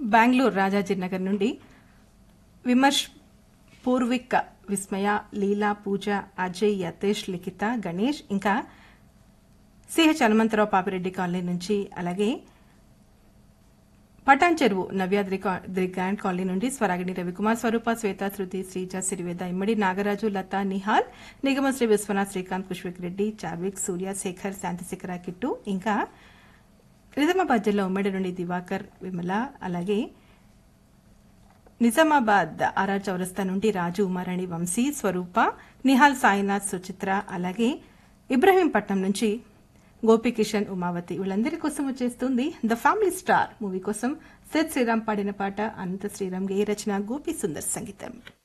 బెంగళూరు రాజాజీనగర్ నుండి విమర్శ్ పూర్విక్ విస్మయ లీలా పూజ అజయ్ యతేష్ లిఖిత గణేష్ ఇంకా CH Hanumantharao Papireddy colony నుంచి అలాగే పటాన్ చెరువు నవ్యాద్రి కా- ది గ్రాండ్ కాలనీ నుండి స్వరాగిణి రవికుమార్ స్వరూప శ్వేత శృతి శ్రీజ సిరివేద ఇమ్మడి నాగరాజు లత నిహాల్ నిగమ శ్రీ విశ్వనాథ్ శ్రీకాంత్ పుష్పక్ రెడ్డి చార్విక్ సూర్య శేఖర్ శాంతిశేఖర కిట్టు ఇంకా నిజామాబాద్ జిల్లా ఉమ్మడి నుండి దివాకర్ విమల అలాగే నిజామాబాద్ ఆర్ఆర్ చౌరస్తా నుండి రాజు ఉమారాణి వంశీ స్వరూప నిహాల్ సాయినాథ్ సుచిత్ర అలాగే ఇబ్రహీంపట్నం నుంచి గోపికిషన్ ఉమావతి వీళ్ళందరి కోసం వచ్చేస్తుంది ద ఫ్యామిలీ స్టార్ మూవీ కోసం సెత్ శ్రీరామ్ పాడిన పాట అనంత శ్రీరామ్ గేయ రచన గోపి సుందర్ సంగీతం